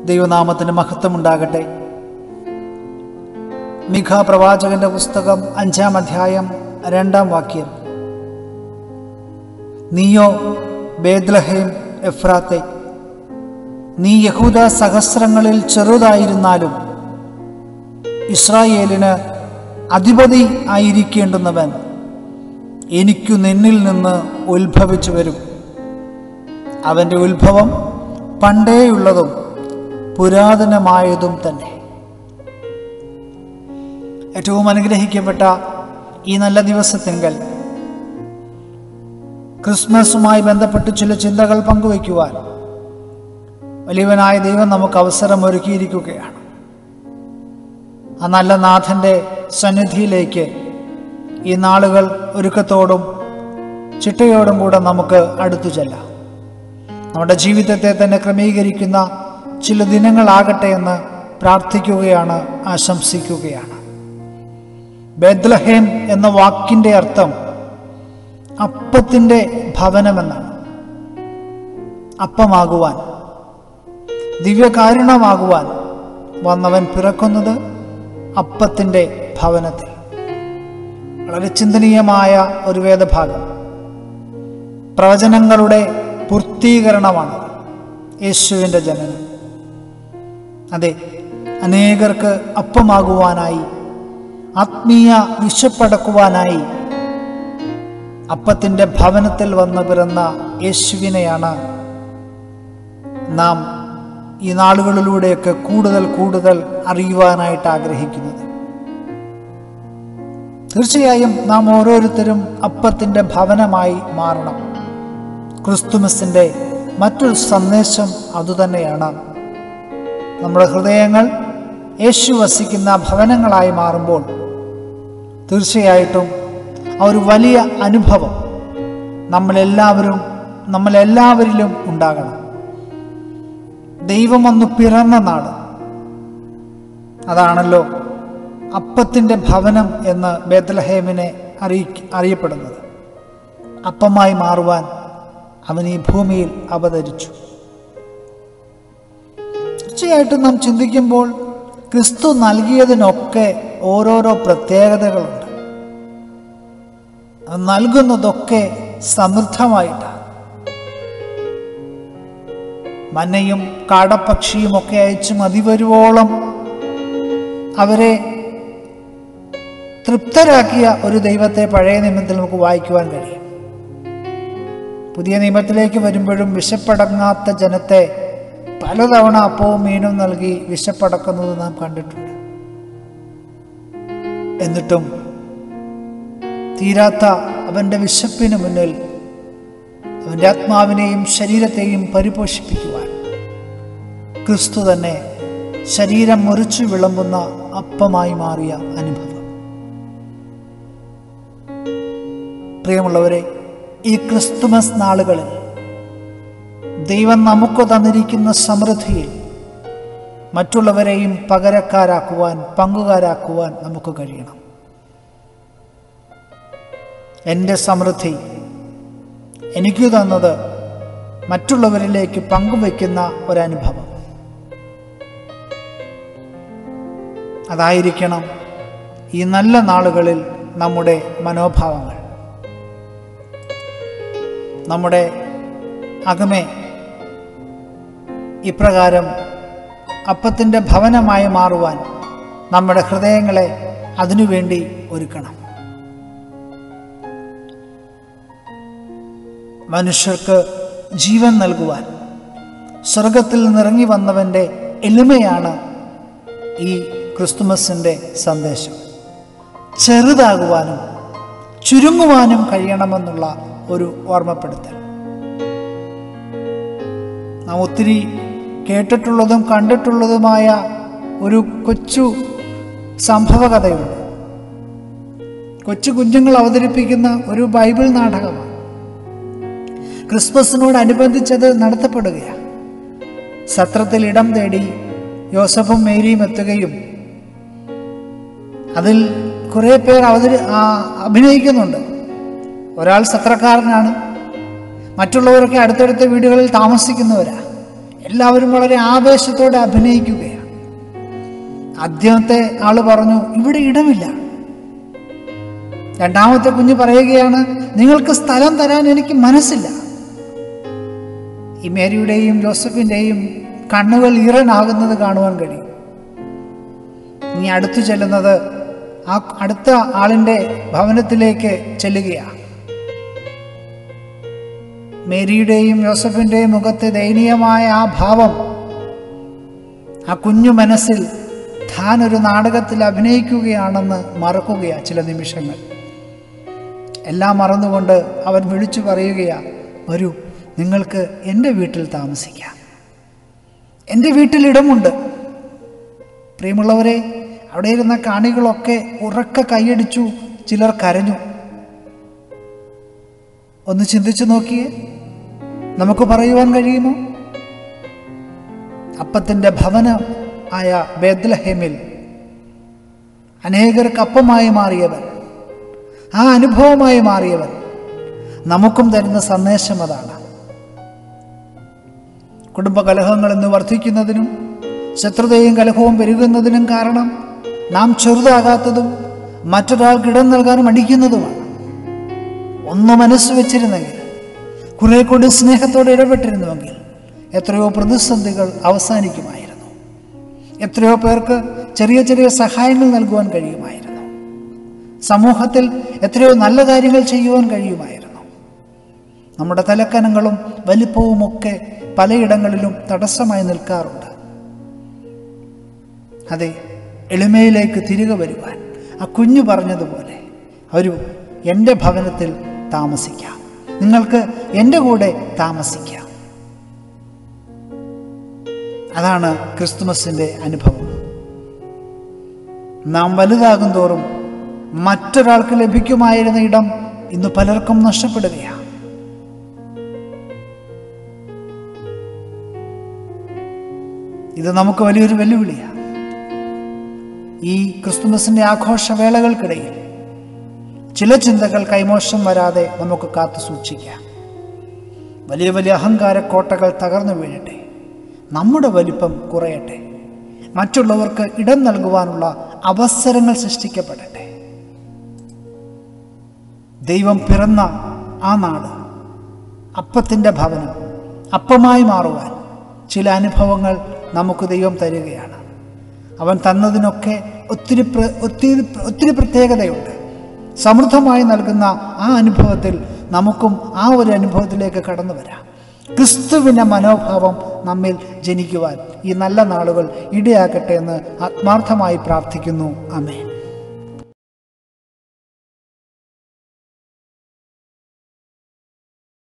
ദൈവനാമത്തിന് മഹത്വമുണ്ടാകട്ടെ മിഖ പ്രവാചകന്റെ പുസ്തകം അഞ്ചാം അധ്യായം രണ്ടാം വാക്യം നീയോ ബേദ്ലഹേം എഫ്രാത്തെ നീ യഹൂദ സഹസ്രങ്ങളിൽ ചെറുതായിരുന്നാലും ഇസ്രായേലിന് അധിപതി ആയിരിക്കേണ്ടുന്നവൻ എനിക്കു നിന്നിൽ നിന്ന് ഉത്ഭവിച്ചു വരും അവൻ്റെ ഉത്ഭവം പണ്ടേയുള്ളതും പുരാതനമായതും തന്നെ ഏറ്റവും അനുഗ്രഹിക്കപ്പെട്ട ഈ നല്ല ദിവസത്തിങ്കൽ ക്രിസ്മസുമായി ബന്ധപ്പെട്ട് ചില ചിന്തകൾ പങ്കുവയ്ക്കുവാൻ വലിയവനായ ദൈവം നമുക്ക് അവസരം ഒരുക്കിയിരിക്കുകയാണ് ആ നല്ല നാഥൻ്റെ സന്നിധിയിലേക്ക് ഈ നാളുകൾ ഒരുക്കത്തോടും ചിട്ടയോടും കൂടെ നമുക്ക് അടുത്തു ചെല്ലാം നമ്മുടെ ജീവിതത്തെ തന്നെ ക്രമീകരിക്കുന്ന ചില ദിനങ്ങളാകട്ടെ എന്ന് പ്രാർത്ഥിക്കുകയാണ് ആശംസിക്കുകയാണ് ബേദ്ലഹേം എന്ന വാക്കിൻ്റെ അർത്ഥം അപ്പത്തിൻ്റെ ഭവനമെന്നാണ് അപ്പമാകുവാൻ ദിവ്യകാരുണമാകുവാൻ വന്നവൻ പിറക്കുന്നത് അപ്പത്തിൻ്റെ ഭവനത്തിൽ വളരെ ചിന്തനീയമായ ഒരു വേദഭാഗം പ്രവചനങ്ങളുടെ പൂർത്തീകരണമാണ് യേശുവിൻ്റെ ജനനം അതെ അനേകർക്ക് അപ്പമാകുവാനായി ആത്മീയ വിശപ്പടക്കുവാനായി അപ്പത്തിൻ്റെ ഭവനത്തിൽ വന്ന് പിറന്ന യേശുവിനെയാണ് നാം ഈ നാളുകളിലൂടെയൊക്കെ കൂടുതൽ കൂടുതൽ അറിയുവാനായിട്ട് ആഗ്രഹിക്കുന്നത് തീർച്ചയായും നാം ഓരോരുത്തരും അപ്പത്തിൻ്റെ ഭവനമായി മാറണം ക്രിസ്തുമസിൻ്റെ മറ്റൊരു സന്ദേശം അതുതന്നെയാണ് നമ്മുടെ ഹൃദയങ്ങൾ യേശു വസിക്കുന്ന ഭവനങ്ങളായി മാറുമ്പോൾ തീർച്ചയായിട്ടും ആ ഒരു വലിയ അനുഭവം നമ്മളെല്ലാവരും നമ്മളെല്ലാവരിലും ഉണ്ടാകണം ദൈവം ഒന്ന് പിറന്ന നാട് അതാണല്ലോ അപ്പത്തിൻ്റെ ഭവനം എന്ന് ബേത്തലഹേമിനെ അറിയി അറിയപ്പെടുന്നത് അപ്പമായി മാറുവാൻ അവൻ ഈ ഭൂമിയിൽ അവതരിച്ചു തീർച്ചയായിട്ടും നാം ചിന്തിക്കുമ്പോൾ ക്രിസ്തു നൽകിയതിനൊക്കെ ഓരോരോ പ്രത്യേകതകളുണ്ട് അത് നൽകുന്നതൊക്കെ സമൃദ്ധമായിട്ടാണ് മന്നയും കാടപ്പക്ഷിയും ഒക്കെ അയച്ച് മതി വരുവോളം അവരെ തൃപ്തരാക്കിയ ഒരു ദൈവത്തെ പഴയ നിയമത്തിൽ നമുക്ക് വായിക്കുവാൻ കഴിയും പുതിയ നിയമത്തിലേക്ക് വരുമ്പോഴും വിശപ്പടങ്ങാത്ത ജനത്തെ പലതവണ അപ്പവും മീനും നൽകി വിശപ്പടക്കുന്നത് നാം കണ്ടിട്ടുണ്ട് എന്നിട്ടും തീരാത്ത അവൻ്റെ വിശപ്പിന് മുന്നിൽ അവൻ്റെ ആത്മാവിനെയും ശരീരത്തെയും പരിപോഷിപ്പിക്കുവാൻ ക്രിസ്തു തന്നെ ശരീരം മുറിച്ചു വിളമ്പുന്ന അപ്പമായി മാറിയ അനുഭവം പ്രിയമുള്ളവരെ ഈ ക്രിസ്തുമസ് നാളുകളിൽ ദൈവം നമുക്ക് തന്നിരിക്കുന്ന സമൃദ്ധിയിൽ മറ്റുള്ളവരെയും പകരക്കാരാക്കുവാൻ പങ്കുകാരാക്കുവാൻ നമുക്ക് കഴിയണം എൻ്റെ സമൃദ്ധി എനിക്ക് തന്നത് മറ്റുള്ളവരിലേക്ക് പങ്കുവയ്ക്കുന്ന ഒരനുഭവം അതായിരിക്കണം ഈ നല്ല നാളുകളിൽ നമ്മുടെ മനോഭാവങ്ങൾ നമ്മുടെ അകമേ ഇപ്രകാരം അപ്പത്തിൻ്റെ ഭവനമായി മാറുവാൻ നമ്മുടെ ഹൃദയങ്ങളെ അതിനുവേണ്ടി ഒരുക്കണം മനുഷ്യർക്ക് ജീവൻ നൽകുവാൻ സ്വർഗത്തിൽ നിന്നിറങ്ങി വന്നവൻ്റെ എളിമയാണ് ഈ ക്രിസ്തുമസിൻ്റെ സന്ദേശം ചെറുതാകുവാനും ചുരുങ്ങുവാനും കഴിയണമെന്നുള്ള ഒരു ഓർമ്മപ്പെടുത്തൽ നാം ഒത്തിരി കേട്ടിട്ടുള്ളതും കണ്ടിട്ടുള്ളതുമായ ഒരു കൊച്ചു സംഭവകഥയുണ്ട് കൊച്ചു കുഞ്ഞുങ്ങൾ അവതരിപ്പിക്കുന്ന ഒരു ബൈബിൾ നാടകമാണ് ക്രിസ്മസിനോടനുബന്ധിച്ചത് നടത്തപ്പെടുകയാണ് സത്രത്തിൽ ഇടം തേടി യോസഫും മേരിയും എത്തുകയും അതിൽ കുറേ പേർ അവതരി അഭിനയിക്കുന്നുണ്ട് ഒരാൾ സത്രക്കാരനാണ് മറ്റുള്ളവരൊക്കെ അടുത്തടുത്ത വീടുകളിൽ താമസിക്കുന്നവരാ എല്ലാവരും വളരെ ആവേശത്തോടെ അഭിനയിക്കുകയാണ് ആദ്യത്തെ ആള് പറഞ്ഞു ഇവിടെ ഇടമില്ല രണ്ടാമത്തെ കുഞ്ഞ് പറയുകയാണ് നിങ്ങൾക്ക് സ്ഥലം തരാൻ എനിക്ക് മനസ്സില്ല ഈ മേരിയുടെയും ജോസഫിൻ്റെയും കണ്ണുകൾ ഈറനാകുന്നത് കാണുവാൻ കഴിയും ഇനി അടുത്തു ചെല്ലുന്നത് ആ അടുത്ത ആളിൻ്റെ ഭവനത്തിലേക്ക് ചെല്ലുകയാണ് മേരിയുടെയും ജോസഫിൻ്റെയും മുഖത്തെ ദയനീയമായ ആ ഭാവം ആ കുഞ്ഞു മനസ്സിൽ താൻ ഒരു നാടകത്തിൽ അഭിനയിക്കുകയാണെന്ന് മറക്കുകയാ ചില നിമിഷങ്ങൾ എല്ലാം മറന്നുകൊണ്ട് അവൻ വിളിച്ചു പറയുകയാ വരൂ നിങ്ങൾക്ക് എൻ്റെ വീട്ടിൽ താമസിക്കാം എൻ്റെ വീട്ടിൽ ഇടമുണ്ട് പ്രിയമുള്ളവരെ അവിടെ ഇരുന്ന കാണികളൊക്കെ ഉറക്ക കൈയടിച്ചു ചിലർ കരഞ്ഞു ഒന്ന് ചിന്തിച്ചു നോക്കിയേ നമുക്ക് പറയുവാൻ കഴിയുമോ അപ്പത്തിൻ്റെ ഭവനം ആയ ബേദ്ലഹേമിൽ അനേകർക്ക് അപ്പമായി മാറിയവൻ ആ അനുഭവമായി മാറിയവൻ നമുക്കും തരുന്ന സന്ദേശം അതാണ് കുടുംബകലഹങ്ങൾ ഇന്ന് വർദ്ധിക്കുന്നതിനും ശത്രുതയും കലഹവും പെരുകുന്നതിനും കാരണം നാം ചെറുതാകാത്തതും മറ്റൊരാൾക്ക് ഇടം നൽകാൻ മടിക്കുന്നതുമാണ് ഒന്ന് മനസ്സ് വെച്ചിരുന്നെങ്കിൽ കുറെ കൂടി സ്നേഹത്തോടെ ഇടപെട്ടിരുന്നുവെങ്കിൽ എത്രയോ പ്രതിസന്ധികൾ അവസാനിക്കുമായിരുന്നു എത്രയോ പേർക്ക് ചെറിയ ചെറിയ സഹായങ്ങൾ നൽകുവാൻ കഴിയുമായിരുന്നു സമൂഹത്തിൽ എത്രയോ നല്ല കാര്യങ്ങൾ ചെയ്യുവാൻ കഴിയുമായിരുന്നു നമ്മുടെ തലക്കനങ്ങളും വലിപ്പവുമൊക്കെ പലയിടങ്ങളിലും തടസ്സമായി നിൽക്കാറുണ്ട് അതെ എളിമയിലേക്ക് തിരികെ വരുവാൻ ആ കുഞ്ഞു പറഞ്ഞതുപോലെ ഒരു എൻ്റെ ഭവനത്തിൽ താമസിക്കാം നിങ്ങൾക്ക് എൻ്റെ കൂടെ താമസിക്കാം അതാണ് ക്രിസ്തുമസിൻ്റെ അനുഭവം നാം വലുതാകും തോറും മറ്റൊരാൾക്ക് ലഭിക്കുമായിരുന്ന ഇടം ഇന്ന് പലർക്കും നഷ്ടപ്പെടുകയാണ് ഇത് നമുക്ക് വലിയൊരു വെല്ലുവിളിയാണ് ഈ ക്രിസ്തുമസിൻ്റെ ആഘോഷവേളകൾക്കിടയിൽ ചില ചിന്തകൾ കൈമോശം വരാതെ നമുക്ക് കാത്തു സൂക്ഷിക്കാം വലിയ വലിയ അഹങ്കാര കോട്ടകൾ തകർന്നു വീഴട്ടെ നമ്മുടെ വലിപ്പം കുറയട്ടെ മറ്റുള്ളവർക്ക് ഇടം നൽകുവാനുള്ള അവസരങ്ങൾ സൃഷ്ടിക്കപ്പെടട്ടെ ദൈവം പിറന്ന ആ നാട് അപ്പത്തിൻ്റെ ഭവനം അപ്പമായി മാറുവാൻ ചില അനുഭവങ്ങൾ നമുക്ക് ദൈവം തരികയാണ് അവൻ തന്നതിനൊക്കെ ഒത്തിരി പ്ര- ഒത്തിരി ഒത്തിരി പ്രത്യേകതയുണ്ട് സമൃദ്ധമായി നൽകുന്ന ആ അനുഭവത്തിൽ നമുക്കും ആ ഒരു അനുഭവത്തിലേക്ക് കടന്നു വരാം ക്രിസ്തുവിൻ്റെ മനോഭാവം നമ്മിൽ ജനിക്കുവാൻ ഈ നല്ല നാളുകൾ ഇടയാക്കട്ടെ എന്ന് ആത്മാർത്ഥമായി പ്രാർത്ഥിക്കുന്നു അമേൻ